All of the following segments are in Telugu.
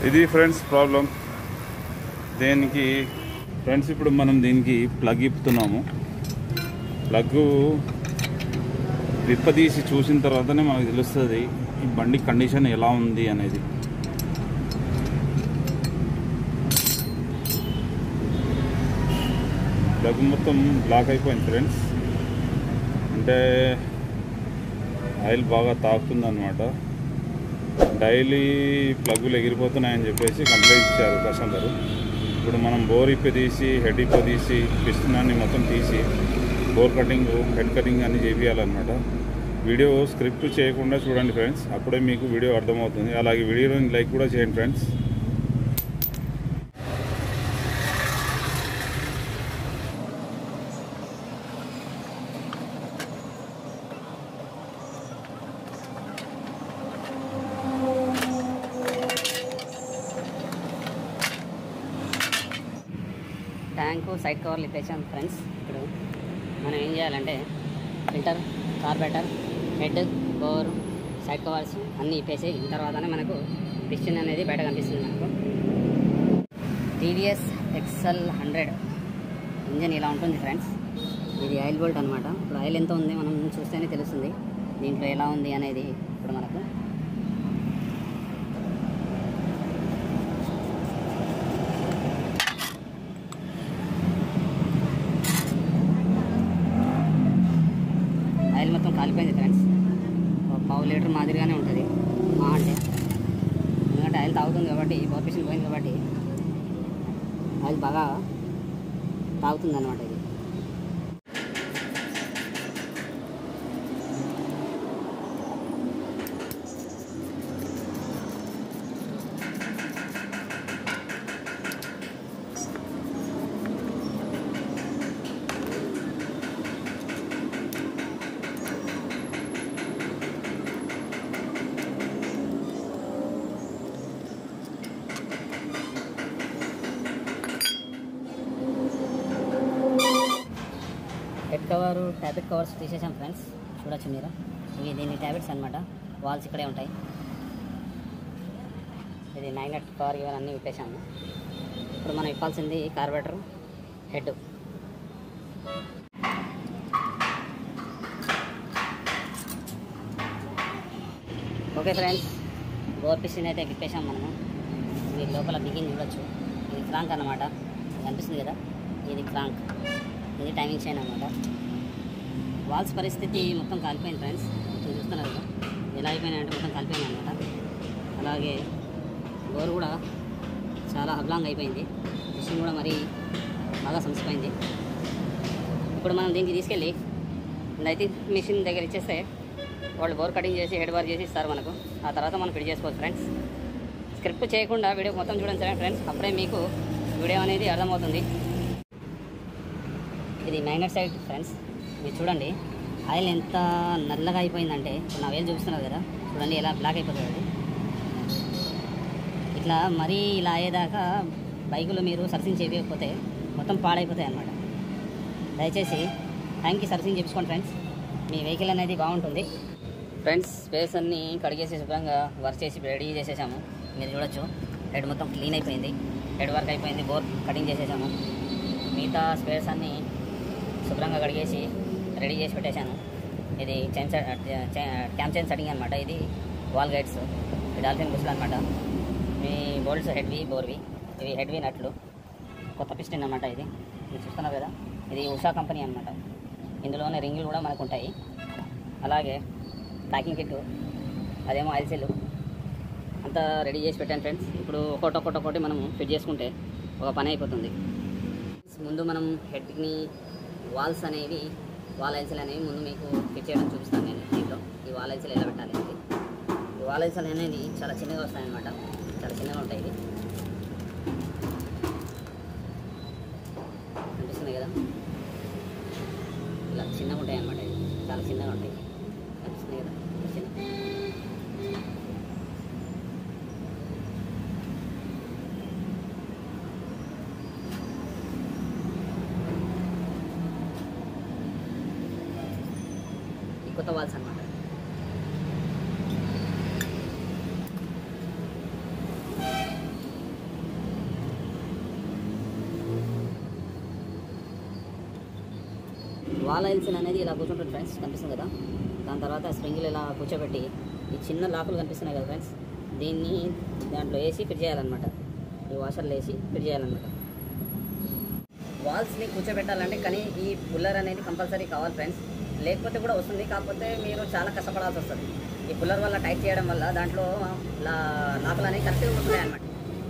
ఇది ఫ్రెండ్స్ ప్రాబ్లం దేనికి ఫ్రెండ్స్ ఇప్పుడు మనం దీనికి ప్లగ్ ఇప్పుతున్నాము ప్లగ్ విప్పదీసి చూసిన తర్వాతనే మనకు తెలుస్తుంది ఈ బండి కండిషన్ ఎలా ఉంది అనేది ప్లగ్ మొత్తం బ్లాక్ అయిపోయింది ఫ్రెండ్స్ అంటే ఆయిల్ బాగా తాకుతుంది అనమాట డైలీ ప్లగ్గులు ఎగిరిపోతున్నాయని చెప్పేసి కంప్లైంట్ ఇచ్చారు కస్టమర్ ఇప్పుడు మనం బోర్ ఇప్పి తీసి హెడ్ ఇప్ప తీసి పిస్తున్నాన్ని మొత్తం తీసి బోర్ కటింగ్ హెడ్ కటింగ్ అన్ని చేపియాలన్నమాట వీడియో స్క్రిప్ట్ చేయకుండా చూడండి ఫ్రెండ్స్ అప్పుడే మీకు వీడియో అర్థమవుతుంది అలాగే వీడియోని లైక్ కూడా చేయండి ఫ్రెండ్స్ ట్యాంకు సైడ్ కవర్లు ఇప్పేసాం ఫ్రెండ్స్ ఇప్పుడు మనం ఏం చేయాలంటే filter carburettor head bore side covers అన్నీ ఇప్పేసి తర్వాతనే మనకు పిస్టన్ అనేది బయట కనిపిస్తుంది మనకు టీవీఎస్ ఎక్స్ఎల్ హండ్రెడ్ ఇంజన్ ఇలా ఉంటుంది ఫ్రెండ్స్ ఇది ఆయిల్ బోల్ట్ అనమాట ఇప్పుడు ఆయిల్ ఎంత ఉంది మనం చూస్తేనే తెలుస్తుంది దీంట్లో ఎలా ఉంది అనేది ఇప్పుడు మనకు ఆయిల్ మొత్తం కాలిపోయింది ఫ్రెండ్స్ ఒక పావు లీటర్ మాదిరిగానే ఉంటుంది మా అంటే ఎందుకంటే ఆయిల్ తాగుతుంది కాబట్టి పర్మిషన్ పోయింది కాబట్టి ఆయిల్ బాగా తాగుతుంది అనమాట ఇది హెడ్ కవర్ ట్యాబ్లెట్ కవర్స్ తీసేసాం ఫ్రెండ్స్ చూడొచ్చు మీరు ఇవి దీని ట్యాబ్లెట్స్ అనమాట వాల్స్ ఇక్కడే ఉంటాయి ఇది మ్యాగ్నెట్ కవర్ ఇవన్నీ అన్నీ విప్పేసాము ఇప్పుడు మనం ఇప్పాల్సింది carburettor head okay friends bore piston అయితే విప్పేసాం మనము ఇది లోపల బిగిన్ చూడొచ్చు ఇది క్రాంక్ అన్నమాట కనిపిస్తుంది కదా ఇది క్రాంక్ ఇది టైమింగ్ చైన్ అనమాట వాల్స్ పరిస్థితి మొత్తం కాలిపోయింది ఫ్రెండ్స్ మీరు చూస్తున్నారు కదా ఎలా అయిపోయినాయంటే మొత్తం కాలిపోయింది అనమాట అలాగే బోర్ కూడా చాలా అబ్లాంగ్ అయిపోయింది మిషన్ కూడా మరీ బాగా సమసిపోయింది ఇప్పుడు మనం దీనికి తీసుకెళ్ళి అయితే మిషన్ దగ్గర ఇచ్చేస్తే వాళ్ళు బోర్ కటింగ్ చేసి హెడ్ బార్ చేసి ఇస్తారు మనకు ఆ తర్వాత మనం ఫిట్ చేసుకోవచ్చు ఫ్రెండ్స్ స్క్రిప్ట్ చేయకుండా వీడియో మొత్తం చూడండి సరే ఫ్రెండ్స్ అప్పుడే మీకు వీడియో అనేది అర్థమవుతుంది ఇది మ్యాగ్నెట్ సైడ్ ఫ్రెండ్స్ మీరు చూడండి ఆయిల్ ఎంత నల్లగా అయిపోయిందంటే ఇప్పుడు నా వేలు చూపిస్తున్నారు కదా చూడండి ఎలా బ్లాక్ అయిపోతుంది అది ఇట్లా మరీ ఇలా అయ్యేదాకా బైకులు మీరు సర్వీసింగ్ చేయకపోతే మొత్తం పాడైపోతాయి అన్నమాట దయచేసి టైంకి సర్వీసింగ్ చేయించుకోండి ఫ్రెండ్స్ మీ వెహికల్ అనేది బాగుంటుంది ఫ్రెండ్స్ స్పేస్ అన్ని కడిగేసి శుభ్రంగా వర్క్ చేసి రెడీ చేసేసాము మీరు చూడొచ్చు హెడ్ మొత్తం క్లీన్ అయిపోయింది హెడ్ వర్క్ అయిపోయింది బోర్ కటింగ్ చేసేసాము మిగతా స్పేర్స్ అన్నీ శుభ్రంగా కడిగేసి రెడీ చేసి పెట్టేశాను ఇది chain set cam chain setting అనమాట ఇది వాల్ గైడ్స్ ఈ డాల్ఫిన్ బుస్లు అనమాట మీ బోల్ట్స్ హెడ్వి బోర్వి ఇవి హెడ్వి నట్లు కొత్త పిస్టిన్ అనమాట ఇది మీరు చూస్తున్నారు కదా ఇది ఉషా కంపెనీ అనమాట ఇందులోనే రింగులు కూడా మనకు ఉంటాయి అలాగే ప్యాకింగ్ కిట్ అదేమో ఆయిల్ సెల్ అంతా రెడీ చేసి పెట్టాను ఫ్రెండ్స్ ఇప్పుడు ఒకటి ఒకటి ఒకటి మనం ఫిట్ చేసుకుంటే ఒక పని అయిపోతుంది ముందు మనం హెడ్ని వాల్స్ అనేవి వాల్ ఐల్సెల్ అనేవి ముందు మీకు ఫిట్ చేయడం చూపిస్తాను నేను దీంట్లో ఈ వాల్ ఐల్సెల్ ఎలా పెట్టాలి అనేది ఈ వాల్ ఐల్సెల్ అనేది చాలా చిన్నగా వస్తాయన్నమాట చాలా చిన్నగా ఉంటాయి ఇది కనిపిస్తుంది కదా ఇలా చిన్నగా ఉంటాయి అన్నమాట ఇది చాలా చిన్నగా ఉంటాయి కనిపిస్తుంది కదా చిన్న ఈ కొత్త వాల్స్ అనమాట వాల్ ఐల్స్ అనేది ఇలా కూర్చుంటుంది ఫ్రెండ్స్ కనిపిస్తుంది కదా దాని తర్వాత స్ప్రింగ్లు ఇలా కూర్చోబెట్టి ఈ చిన్న లాకులు కనిపిస్తున్నాయి కదా ఫ్రెండ్స్ దీన్ని దాంట్లో వేసి ఫిట్ చేయాలన్నమాట ఈ వాషర్లు వేసి ఫిట్ చేయాలన్నమాట వాల్స్ని కూర్చోబెట్టాలంటే కానీ ఈ పుల్లర్ అనేది కంపల్సరీ కావాలి ఫ్రెండ్స్ లేకపోతే కూడా వస్తుంది కాకపోతే మీరు చాలా కష్టపడాల్సి వస్తుంది ఈ పుల్లర్ వల్ల టైట్ చేయడం వల్ల దాంట్లో లా లాకులు అనేవి కరెక్ట్గా ఉంటున్నాయి అన్నమాట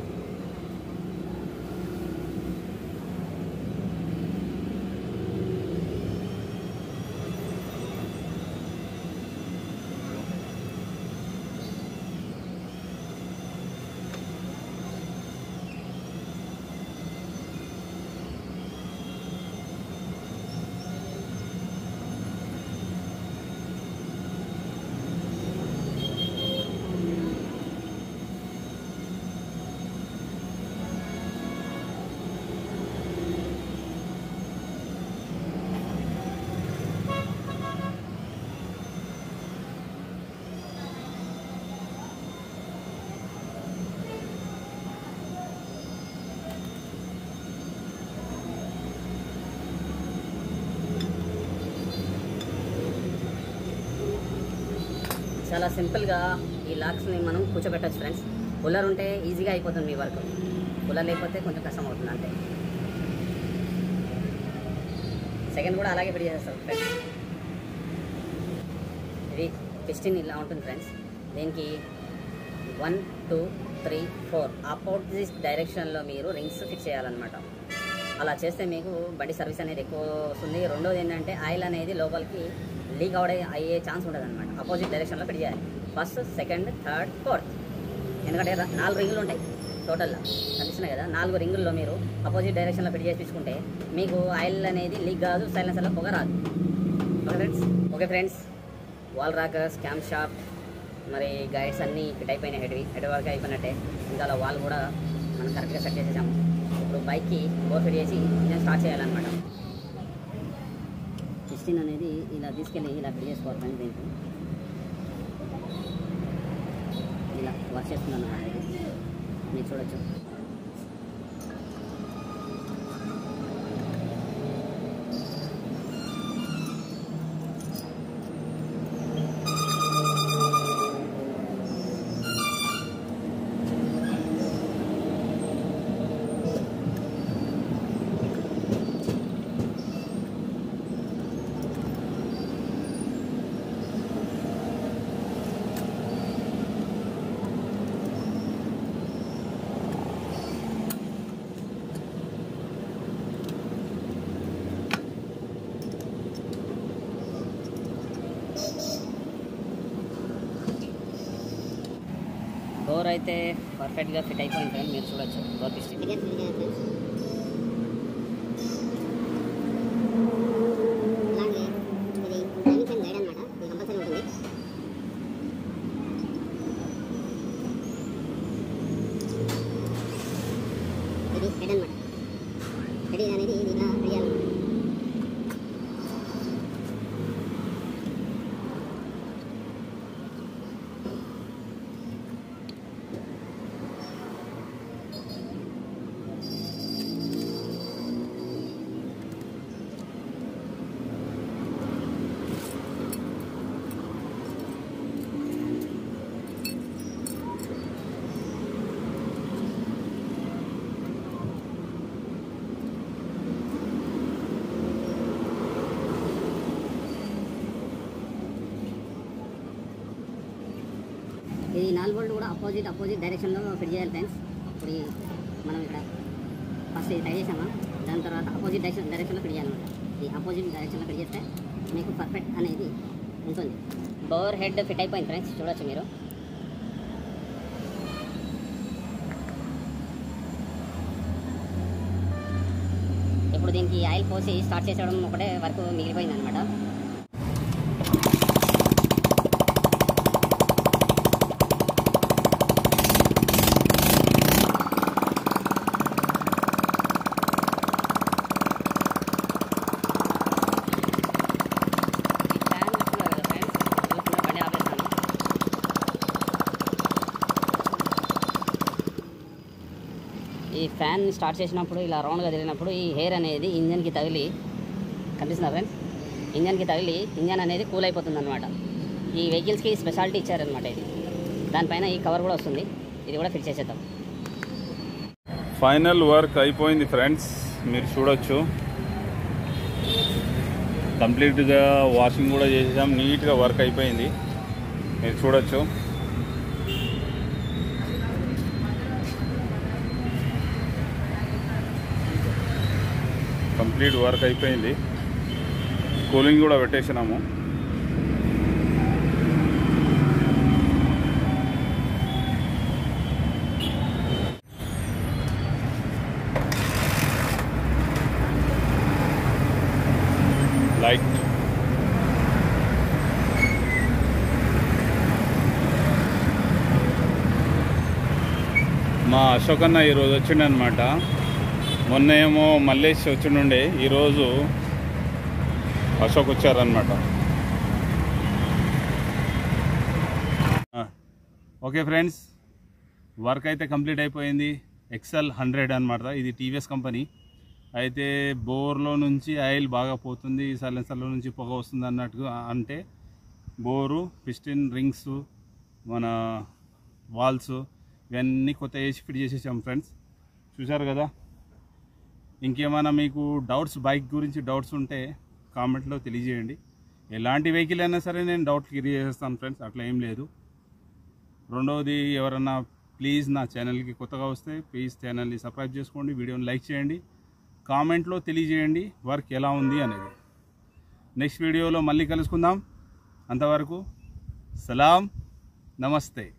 చాలా సింపుల్గా ఈ లాక్స్ని మనం కూర్చోబెట్టచ్చు ఫ్రెండ్స్ కూలర్ ఉంటే ఈజీగా అయిపోతుంది మీ వర్క్ కూలర్ లేకపోతే కొంచెం కష్టం అవుతుంది అంతే సెకండ్ కూడా అలాగే ఫిట్ చేసేస్తారు ఫ్రెండ్స్ ఇది పిస్టిన్ ఇలా ఉంటుంది ఫ్రెండ్స్ దీనికి one two three four opposite డైరెక్షన్లో మీరు రింగ్స్ ఫిక్స్ చేయాలన్నమాట అలా చేస్తే మీకు బండి సర్వీస్ అనేది ఎక్కువ వస్తుంది రెండోది ఏంటంటే ఆయిల్ అనేది లోపలికి లీక్ అవడే అయ్యే ఛాన్స్ ఉండదు అనమాట అపోజిట్ డైరెక్షన్లో ఫిట్ చేయాలి ఫస్ట్ సెకండ్ థర్డ్ ఫోర్త్ ఎందుకంటే ర- నాలుగు రింగులు ఉంటాయి టోటల్గా కనిపిస్తున్నాయి కదా నాలుగు రింగుల్లో మీరు అపోజిట్ డైరెక్షన్లో ఫిట్ చేయించుకుంటే మీకు ఆయిల్ అనేది లీక్ కాదు సైలెన్సర్లో పొగ రాదు okay friends okay friends valve rockers camshaft మరి గైడ్స్ అన్నీ ఫిట్ అయిపోయినాయి హెడ్ హెడ్ వర్క్ అయిపోయినట్టే ఇంకా అలా వాల్ కూడా మనం కరెక్ట్గా సెట్ చేసేసాము ఇప్పుడు బైక్కి బోర్ ఫిట్ చేసి ఇంజన్ స్టార్ట్ చేయాలన్నమాట పిస్టిన్ అనేది ఇలా తీసుకెళ్ళి ఇలా ఫిట్ చేసుకోవాలి ఫ్రెండ్స్ దీనికి ఇలా వర్క్ చేస్తున్నాను అన్నమాట ఇది మీరు చూడొచ్చు డోర్ అయితే పర్ఫెక్ట్గా ఫిట్ అయిపోయింది ఫ్రెండ్ మీరు చూడొచ్చు డోర్ పిస్టిన్ అలాగే ఇది టైమింగ్స్ అండ్ గైడ్ అనమాట ఇది కంపల్సరీ ఉంటుంది ఇది హెడ్ అనమాట హెడ్ అనేది ఇది ఇలా వేయాలన్నమాట ఇది నాలుగు బోల్ట్ కూడా అపోజిట్ అపోజిట్ డైరెక్షన్లో ఫిట్ చేయాలి ఫ్రెండ్స్ ఇప్పుడు ఈ మనం ఇక్కడ ఫస్ట్ ఇది ట్రై చేసామా దాని తర్వాత అపోజిట్ డైరెక్షన్ డైరెక్షన్లో ఫిట్ చేయాలన్నమాట ఈ అపోజిట్ డైరెక్షన్లో ఫిట్ చేస్తే మీకు పర్ఫెక్ట్ అనేది ఉంటుంది బోర్ హెడ్ ఫిట్ అయిపోయింది ఫ్రెండ్స్ చూడొచ్చు మీరు ఇప్పుడు దీనికి ఆయిల్ పోసి స్టార్ట్ చేసడం ఒకటే వర్క్ మిగిలిపోయింది అనమాట ఫ్యాన్ చూస్తున్నారు కదా ఫ్రెండ్స్ చూస్తున్నారు బండి ఆపేస్తాను ఈ ఫ్యాన్ స్టార్ట్ చేసినప్పుడు ఇలా రౌండ్గా తిరిగినప్పుడు ఈ హెయిర్ అనేది ఇంజన్కి తగిలి కనిపిస్తుందా ఫ్రెండ్స్ ఇంజన్కి తగిలి ఇంజన్ అనేది కూల్ అయిపోతుంది అనమాట ఈ వెహికల్స్కి స్పెషాలిటీ ఇచ్చారనమాట ఇది దానిపైన ఈ కవర్ కూడా వస్తుంది ఇది కూడా ఫిట్ చేసేద్దాం ఫైనల్ వర్క్ అయిపోయింది ఫ్రెండ్స్ మీరు చూడొచ్చు కంప్లీట్గా వాషింగ్ కూడా చేసేసాం నీట్గా వర్క్ అయిపోయింది మీరు చూడొచ్చు కంప్లీట్ వర్క్ అయిపోయింది కూలింగ్ కూడా పెట్టేసినాము లైట్ మా అశోక్ అన్న ఈరోజు వచ్చిండనమాట మొన్న ఏమో మల్లేష్ వచ్చిండుండే ఈరోజు అశోక్ వచ్చారనమాట ఓకే ఫ్రెండ్స్ వర్క్ అయితే కంప్లీట్ అయిపోయింది ఎక్సెల్ హండ్రెడ్ అనమాట ఇది టీవీఎస్ కంపెనీ అయితే బోర్లో నుంచి ఆయిల్ బాగా పోతుంది సైలెన్సర్లో నుంచి పొగ వస్తుంది అన్నట్టుగా అంటే బోరు పిస్టిన్ రింగ్స్ మన వాల్స్ ఇవన్నీ కొత్త వేసి ఫిట్ చేసేసాం ఫ్రెండ్స్ చూశారు కదా ఇంకేమైనా మీకు డౌట్స్ బైక్ గురించి డౌట్స్ ఉంటే కామెంట్లో తెలియజేయండి ఎలాంటి వెహికల్ అయినా సరే నేను డౌట్ క్లియర్ చేసేస్తాను ఫ్రెండ్స్ అట్లా ఏం లేదు రెండవది ఎవరన్నా ప్లీజ్ నా ఛానల్కి కొత్తగా వస్తే ప్లీజ్ ఛానల్ని సబ్స్క్రైబ్ చేసుకోండి వీడియోని లైక్ చేయండి కామెంట్లో తెలియజేయండి వర్క్ ఎలా ఉంది అనేది నెక్స్ట్ వీడియోలో మళ్ళీ కలుసుకుందాం అంతవరకు సలాం నమస్తే